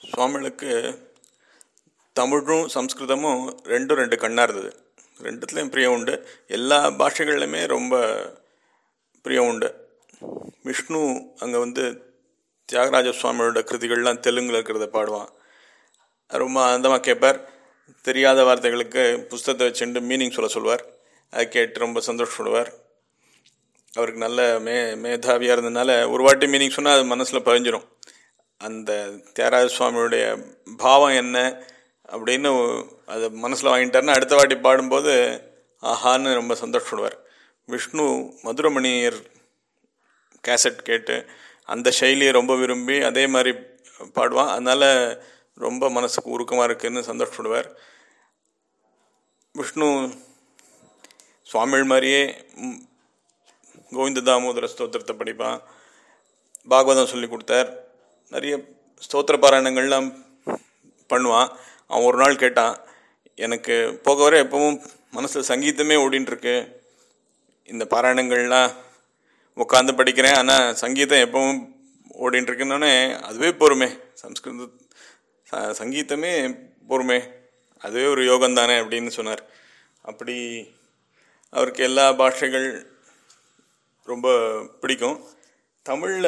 சுவாமிகளுக்கு தமிழும் சம்ஸ்கிருதமும் ரெண்டும் ரெண்டு கண்ணாக இருந்தது ரெண்டுத்துலேயும் பிரியம் உண்டு எல்லா பாஷைகள்லையுமே ரொம்ப பிரியம் உண்டு விஷ்ணு அங்கே வந்து தியாகராஜ சுவாமியோட கிருதிகள்லாம் தெலுங்கில் இருக்கிறத பாடுவான் ரொம்ப ஆனந்தமாக கேட்பார் தெரியாத வார்த்தைகளுக்கு புஸ்தகத்தை வச்சுட்டு மீனிங் சொல்ல சொல்லுவார் அதை கேட்டு ரொம்ப சந்தோஷப்படுவார் அவருக்கு நல்ல மே மேதாவியாக இருந்ததுனால ஒரு வாட்டி மீனிங் சொன்னால் அது மனசில் பதிஞ்சிரும் அந்த தியாகராஜ சுவாமியுடைய பாவம் என்ன அப்படின்னு அதை மனசில் வாங்கிட்டாருன்னா அடுத்த வாட்டி பாடும்போது ஆஹான்னு ரொம்ப சந்தோஷப்படுவார் விஷ்ணு மதுரமணியர் கேசட் கேட்டு அந்த சைலியை ரொம்ப விரும்பி அதே மாதிரி பாடுவான் அதனால் ரொம்ப மனசுக்கு உருக்கமாக இருக்குன்னு சந்தோஷப்படுவார் விஷ்ணு சுவாமிகள் மாதிரியே ம், கோவிந்த தாமோதர ஸ்தோத்திரத்தை படிப்பான் பாகவதம் சொல்லி கொடுத்தார் நிறைய ஸ்தோத்திர பாராயணங்கள்லாம் பண்ணுவான் அவன் ஒரு நாள் கேட்டான் எனக்கு போக வர எப்பவும் மனசில் சங்கீதமே ஓடின்னு இருக்கு இந்த பாராயணங்கள்லாம் உட்காந்து படிக்கிறேன் ஆனால் சங்கீதம் எப்பவும் ஓடின்னு இருக்குன்னொடனே அதுவே பொறுமை சம்ஸ்கிருத ச- சங்கீதமே பொறுமை அதுவே ஒரு யோகம் தானே அப்படின்னு சொன்னார் அப்படி அவருக்கு எல்லா பாஷைகள் ரொம்ப பிடிக்கும் தமிழில்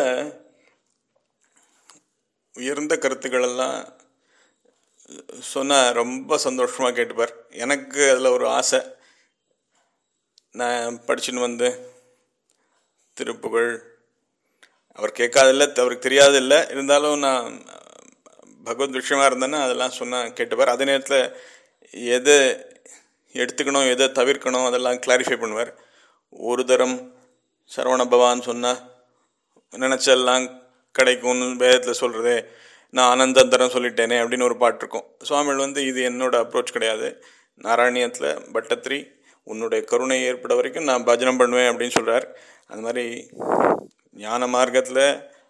உயர்ந்த கருத்துக்களெல்லாம் சொன்னால் ரொம்ப சந்தோஷமாக கேட்டுப்பார் எனக்கு அதில் ஒரு ஆசை நான் படிச்சுன்னு வந்து திருப்புகழ் அவர் கேட்காதில்ல அவருக்கு தெரியாதில்ல இருந்தாலும் நான் பகவத் விஷயமா இருந்தேன்னா அதெல்லாம் சொன்னால் கேட்டுப்பார் அதே நேரத்தில் எதை எடுத்துக்கணும் எதை தவிர்க்கணும் அதெல்லாம் கிளாரிஃபை பண்ணுவார் ஒரு தரம் சரவண பவான்னு சொன்னால் நினச்செல்லாம் கிடைக்கும்னு வேதத்தில் சொல்கிறதே நான் ஆனந்தந்தரம் சொல்லிட்டேனே அப்படின்னு ஒரு பாட்டு இருக்கும் சுவாமிகள் வந்து இது என்னோட அப்ரோச் கிடையாது நாராயணியத்தில் பட்டத்ரி உன்னுடைய கருணை ஏற்பட வரைக்கும் நான் பஜனம் பண்ணுவேன் அப்படின்னு சொல்கிறார் அந்த மாதிரி ஞான மார்க்கத்தில்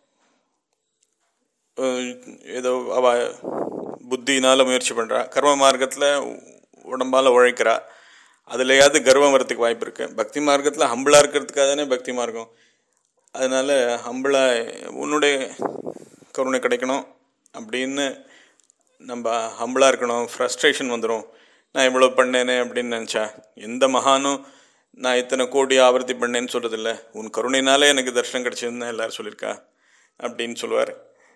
அஹ், ஏதோ அவ புத்தினால முயற்சி பண்ணுறா கர்ம மார்க்கத்தில் உடம்பால் உழைக்கிறா அதுலையாவது கர்வம் வரத்துக்கு வாய்ப்பு இருக்குது பக்தி மார்க்கத்தில் ஹம்பிளாக இருக்கிறதுக்காக தானே பக்தி மார்க்கம் அதனால் ஹம்பிளாக உன்னுடைய கருணை கிடைக்கணும் அப்படின்னு நம்ம ஹம்பிளாக இருக்கணும் ஃப்ரஸ்ட்ரேஷன் வந்துடும் நான் இவ்வளோ பண்ணேனே அப்படின்னு நினச்சா எந்த மகானும் நான் இத்தனை கோடி ஆவர்த்தி பண்ணேன்னு சொல்கிறதில்ல உன் கருணைனாலே எனக்கு தர்ஷனம் கிடைச்சதுன்னு எல்லாரும் சொல்லியிருக்கா அப்படின்னு சொல்லுவார்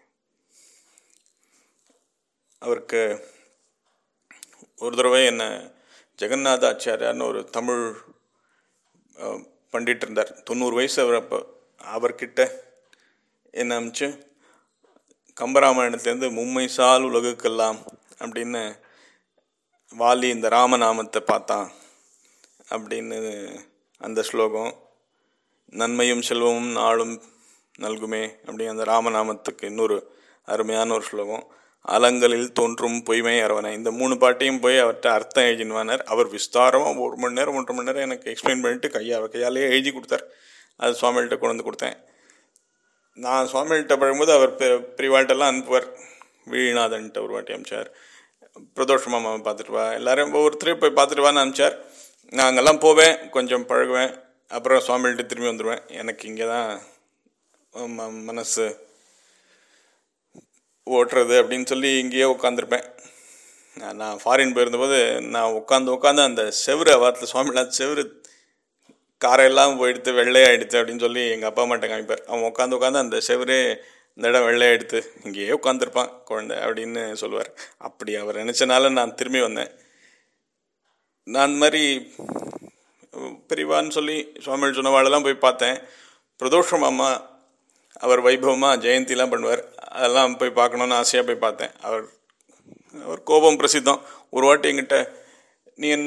அவருக்கு ஒரு தடவை என்ன ஜெகநாத ஆச்சாரியார்னு ஒரு தமிழ் அஹ், பண்டிட் இருந்தார் தொண்ணூறு வயசு அவர் அப்போ அவர்கிட்ட என்ன அமிச்சு கம்பராமாயணத்துலேருந்து மும்மை சால் உலகுக்கெல்லாம் அப்படின்னு வாலி இந்த ராமநாமத்தை பார்த்தான் அப்படின்னு அந்த ஸ்லோகம் நன்மையும் செல்வமும் நாளும் நல்குமே அப்படி அந்த ராமநாமத்துக்கு இன்னொரு அருமையான ஒரு ஸ்லோகம் அலங்கலில் தோன்றும் பொய்மை அரவணை இந்த மூணு பாட்டையும் போய் அவர்கிட்ட அர்த்தம் எழுதினுவானார் அவர் விஸ்தாரமாக ஒரு மணி நேரம் ஒன்றரை மணி நேரம் எனக்கு எக்ஸ்பிளைன் பண்ணிட்டு கையா கையாலேயே எழுதி கொடுத்தார் அது சுவாமிகள்கிட்ட கொண்டு வந்து கொடுத்தேன் நான் சுவாமிகள்கிட்ட பழகும்போது அவர் பெ பிரிவாட்டெல்லாம் அனுப்புவார் வீணாதன்ட்டு ஒரு வாட்டி அனுப்பிச்சார் பிரதோஷ மாமாவை பார்த்துட்டு வா எல்லாரும் ஒவ்வொருத்தரையும் போய் பார்த்துட்டு வான்னு அனுப்பிச்சார் நான் அங்கெல்லாம் போவேன் கொஞ்சம் பழகுவேன் அப்புறம் சுவாமிகள்கிட்ட திரும்பி வந்துடுவேன் எனக்கு இங்கே தான் ம- மனசு ஓட்டுறது அப்படின்னு சொல்லி இங்கேயே உட்காந்துருப்பேன் நான் நான் ஃபாரின் போயிருந்தபோது நான் உட்காந்து உட்காந்து அந்த செவுரு வாரத்தில் சுவாமிநாத் செவுரு காரையெல்லாம் போயிடுத்து வெள்ளையாயிடுத்து அப்படின்னு சொல்லி எங்கள் அப்பா அம்மாட்ட காமிப்பார் அவன் உட்காந்து உட்காந்து அந்த செவரே இந்த இடம் வெள்ளையாயிடுத்து இங்கேயே உட்காந்துருப்பான் குழந்தை அப்படின்னு சொல்லுவார் அப்படி அவர் நினச்சனால நான் திரும்பி வந்தேன் நான் அந்த மாதிரி பெரியவான்னு சொல்லி சுவாமிகள் சொன்னவாளெல்லாம் போய் பார்த்தேன் பிரதோஷம் அம்மா அவர் வைபவமாக ஜெயந்திலாம் பண்ணுவார் அதெல்லாம் போய் பார்க்கணுன்னு ஆசையாக போய் பார்த்தேன் அவர் அவர் கோபம் பிரசித்தம் ஒரு வாட்டி என்கிட்ட நீ என்ன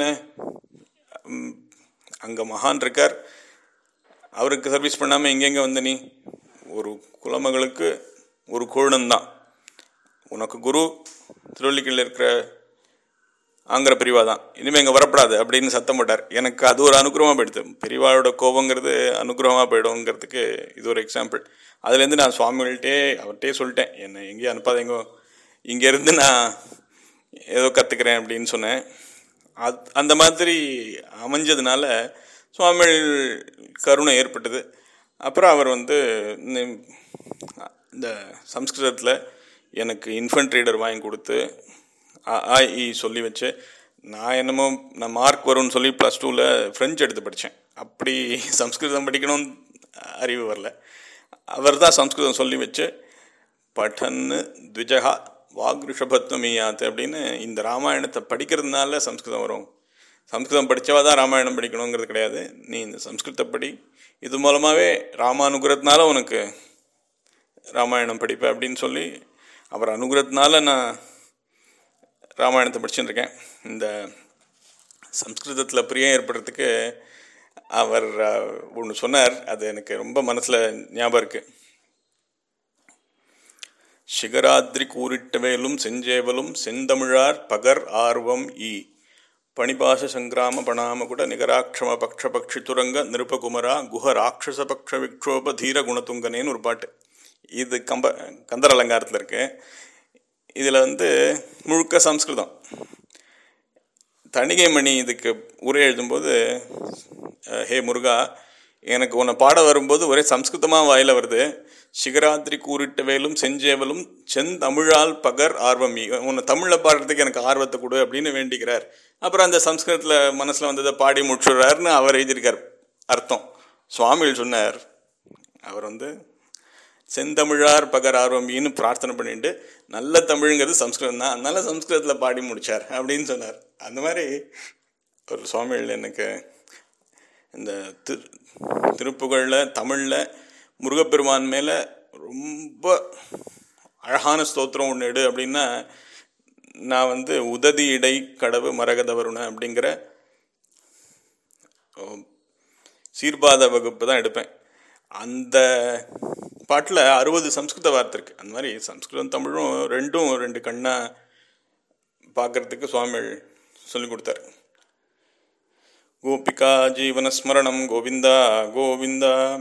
அங்கே மகான் இருக்கார் அவருக்கு சர்வீஸ் பண்ணாமல் எங்கெங்கே வந்த நீ ஒரு குலமகளுக்கு ஒரு கோழந்தான் உனக்கு குரு திருவள்ளிக்கல்ல இருக்கிற ஆங்கிற பிரிவா தான் இனிமேல் இங்கே வரப்படாது அப்படின்னு சத்தம் போட்டார் எனக்கு அது ஒரு அனுகிரகமாக போயிடுது பெரியவாளோட கோபங்கிறது அனுகிரகமாக போயிடுங்கிறதுக்கு இது ஒரு எக்ஸாம்பிள் அதுலேருந்து நான் சுவாமிகள்கிட்டே அவர்கிட்டே சொல்லிட்டேன் என்னை எங்கேயும் அனுப்பாதீங்க இங்கேருந்து நான் ஏதோ கற்றுக்கிறேன் அப்படின்னு சொன்னேன் அது அந்த மாதிரி அமைஞ்சதுனால சுவாமிகள் கருணை ஏற்பட்டது அப்புறம் அவர் வந்து இந்த- இந்த சம்ஸ்கிருதத்தில் எனக்கு இன்ஃபன்ட் ரீடர் வாங்கி கொடுத்து அ, ஆ இ சொல்லி வச்சு நான் என்னமோ நான் மார்க் வரும்னு சொல்லி ப்ளஸ் டூவில் ஃப்ரெஞ்சு எடுத்து படித்தேன் அப்படி சம்ஸ்கிருதம் படிக்கணும்னு அறிவு வரல அவர் தான் சம்ஸ்கிருதம் சொல்லி வச்சு பட்டன்னு த்விஜகா வாக்ருஷபத்வமியாத் அப்படின்னு இந்த ராமாயணத்தை படிக்கிறதுனால சம்ஸ்கிருதம் வரும் சம்ஸ்கிருதம் படித்தவா தான் ராமாயணம் படிக்கணுங்கிறது கிடையாது நீ இந்த சம்ஸ்கிருதத்தை படி இது மூலமாகவே ராமானுகிரத்தினால உனக்கு ராமாயணம் படிப்பேன் அப்படின்னு சொல்லி அவர் அனுகிரகத்தினால நான் ராமாயணத்தை படிச்சுட்டு இருக்கேன் இந்த சம்ஸ்கிருதத்தில் பிரியம் ஏற்படுறதுக்கு அவர் ஒன்று சொன்னார் அது எனக்கு ரொம்ப மனசில் ஞாபகம் இருக்குது சிகராத்ரி கூறிட்ட வேலும் செஞ்சேவலும் செந்தமிழார் பகர் ஆர்வம் ஈ பணிபாச சங்கிராம பணாமகுட நிகராட்சம பக்ஷ பக்ஷி துரங்க நிருபகுமரா குஹ ராட்சச பக்ஷ விக்ஷோப தீர குணத்துங்கனேன்னு ஒரு பாட்டு இது கம்ப கந்தர் அலங்காரத்தில் இருக்கு இதில் வந்து முழுக்க சம்ஸ்கிருதம் தணிகை மணி இதுக்கு உரை எழுதும்போது அஹ், ஹே முருகா எனக்கு உன்னை பாட வரும்போது ஒரே சம்ஸ்கிருதமாக வாயில் வருது சிகராத்திரி கூறிட்ட வேலும் செஞ்சேவலும் செந்தமிழால் பகர் ஆர்வம் ஈ. உன்னை தமிழில் பாடுறதுக்கு எனக்கு ஆர்வத்தை கொடு அப்படின்னு வேண்டிக்கிறார் அப்புறம் அந்த சம்ஸ்கிருதத்தில் மனசில் வந்ததை பாடி முடிச்சுடுறாருன்னு அவர் எழுதியிருக்கார் அர்த்தம் சுவாமிகள் சொன்னார் அவர் வந்து செந்தமிழார் பகர் ஆர்வமின்னு பிரார்த்தனை பண்ணிட்டு நல்ல தமிழுங்கிறது சம்ஸ்கிருதம் தான் அதனால சம்ஸ்கிருதத்தில் பாடி முடிச்சார் அப்படின்னு சொன்னார் அந்த மாதிரி ஒரு சுவாமிகள் எனக்கு இந்த திரு திருப்புகழில் தமிழில் முருகப்பெருமான் மேலே ரொம்ப அழகான ஸ்தோத்திரம் ஒன்று எடு அப்படின்னா நான் வந்து உததி இடை கடவு மரகத வருண அப்படிங்கிற ஓ, சீர்பாத வகுப்பு தான் எடுப்பேன் அந்த பாட்டில் அறுபது சம்ஸ்கிருத வார்த்தை இருக்குது அந்த மாதிரி சம்ஸ்கிருதம் தமிழும் ரெண்டும் ரெண்டு கண்ணா பார்க்கறதுக்கு சுவாமிகள் சொல்லி கொடுத்தாரு கோபிகா ஜீவனஸ்மரணம் கோவிந்தா கோவிந்தா